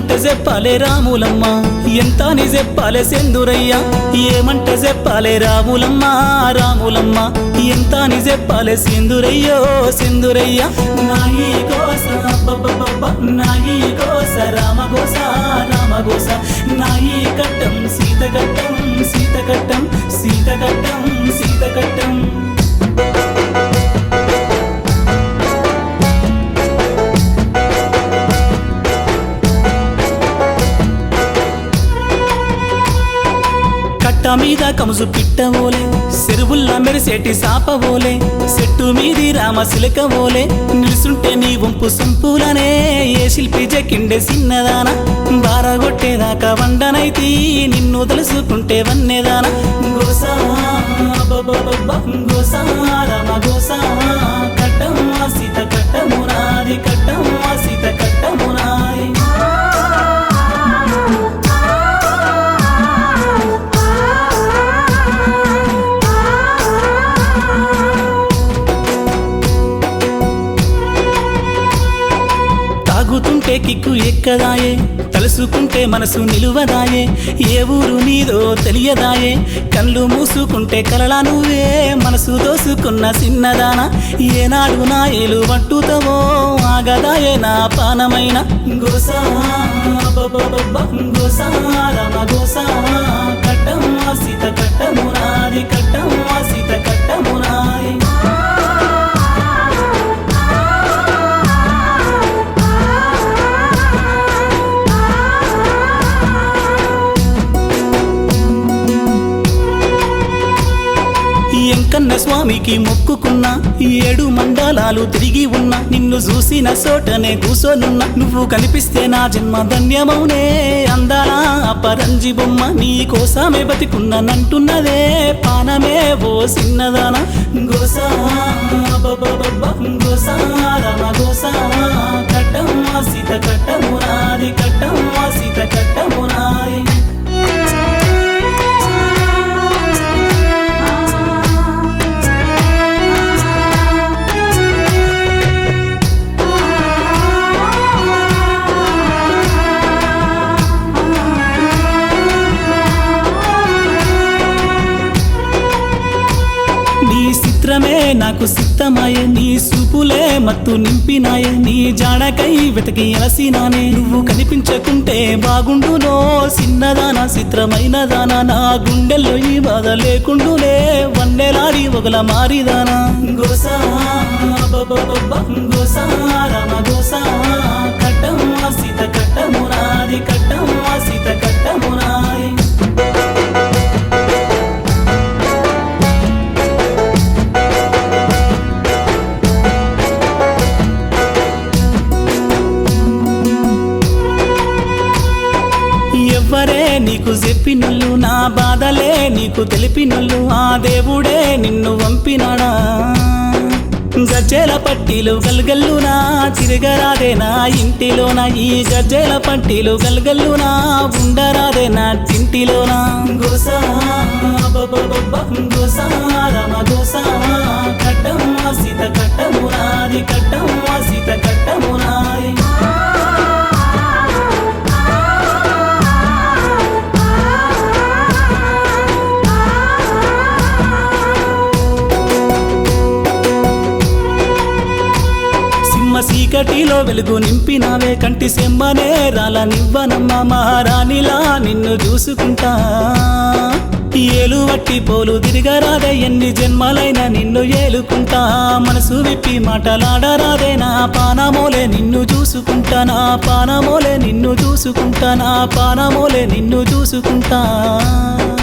ఏమంట చెప్పాలే రాములమ్మ ఎంత అని చెప్పాలే సెందురయ్య ఏమంట చెప్పాలే రాములమ్మ రాములమ్మ ఎంత అని చెప్పాలే సెందురయ్యో సెందురయ్య నాయి కోస అబ్బబ్బబ్బబ్బ, నాయి కోస రామగోస రామగోస నాయి కట్టం సీత కట్టం సీత కట్టం సీత కట్టం సీత కట్టం కట్ట మీద కముసు పిట్టవోలే చెరువుల్లా మెరిసేటి సాపవోలే చెట్టు మీది రామ సిలకవోలే నిలుసుంటే నీ వంపు సంపులనే ఏ శిల్పి జకిండే సిన్నదాన బారగొట్టేదాకా వండనైతి నిన్ను తెలుసుకుంటే వన్నేదాన గోసా అబ్బబ్బబ్బబ్బ, గోసా రామ గోసా కట్టమ్మా సీత కట్టమునాది కట్టమ్మా సీత కట్టమునాది తాగుతుంటే కిక్కు ఎక్కదాయే తలుసుకుంటే మనసు నిలువదాయే ఏ ఊరు నీదో తెలియదాయే కళ్ళు మూసుకుంటే కలలా నువ్వే మనసు దోసుకున్న చిన్నదాన ఏనాడు నా ఏలు పట్టుతావో ఆగదాయే నా పానమైన గోసా అబ్బబ్బబ్బబ్బ, గోసా రమ గోసా కట్టమ్మా సీత కట్టమునాది కట్టమ్మా సీత కట్టమునాది ఎంకన్న స్వామికి మొక్కుకున్నా ఏడు మండలాలు తిరిగి ఉన్నా నిన్ను చూసిన చోటనే కూసోనున్నా నువ్వు కనిపిస్తే నా జన్మ ధన్యమౌనే అందాల అపరంజి బొమ్మ నీ కోసమే బతికున్నానంటున్నదే పానమే ఓ సిన్నదాన గోసా అబ్బబ్బబ్బబ్బ, గోసా రమ గోసా కట్టమ్మా సీత కట్టమునాది కట్టమ్మా సీత కట్టమునాది నీ చిత్రమే నాకు సిద్ధమాయే నీ సూపులే మత్తు నింపినాయే నీ జాడకై వెతకి అలసినానే నువ్వు కనిపించకుంటే బాగుండునో చిన్నదానా చిత్రమైనదానా నా గుండెల్లో ఈ బాధ లేకుండునే వన్నెలాడి ఒకల మారిదానా గోసా అబ్బబ్బబ్బబ్బ, గోసా రామ గోసా కట్టమ్మా సీత కట్టమునాది కట్టమ్మా సీత కట్టమునాది ఎవ్వరే నీకు చెప్పినొల్లు నా బాధలే నీకు తెలిపినొల్లు ఆ దేవుడే నిన్ను పంపినాడా గజ్జెల పట్టీలు గల్గల్లునా తిరగరాదే నా ఇంటిలోన ఈ గజ్జెల పట్టీలు గల్గల్లునా ఉండరాదే నా ఇంటిలోన గోసా అబ్బబ్బబ్బబ్బ, గోసా రమ గోసా కట్టమ్మా సీత కట్టమునాది కట్టమ్మా సీత కట్టమునాది సింహ చీకటిలో వెలుగు నింపినావే కంటి సెమ్మనే రాల నివ్వనమ్మ మహారాణిలా నిన్ను చూసుకుంటా ఏలు వట్టి పోలు తిరగరాదే ఎన్ని జన్మలైనా నిన్ను ఏలుకుంటా మనసు విప్పి మాటలాడరాదే నా పానమోలే నిన్ను చూసుకుంటా నా పానమోలే నిన్ను చూసుకుంటా నా పానమోలే నిన్ను చూసుకుంటా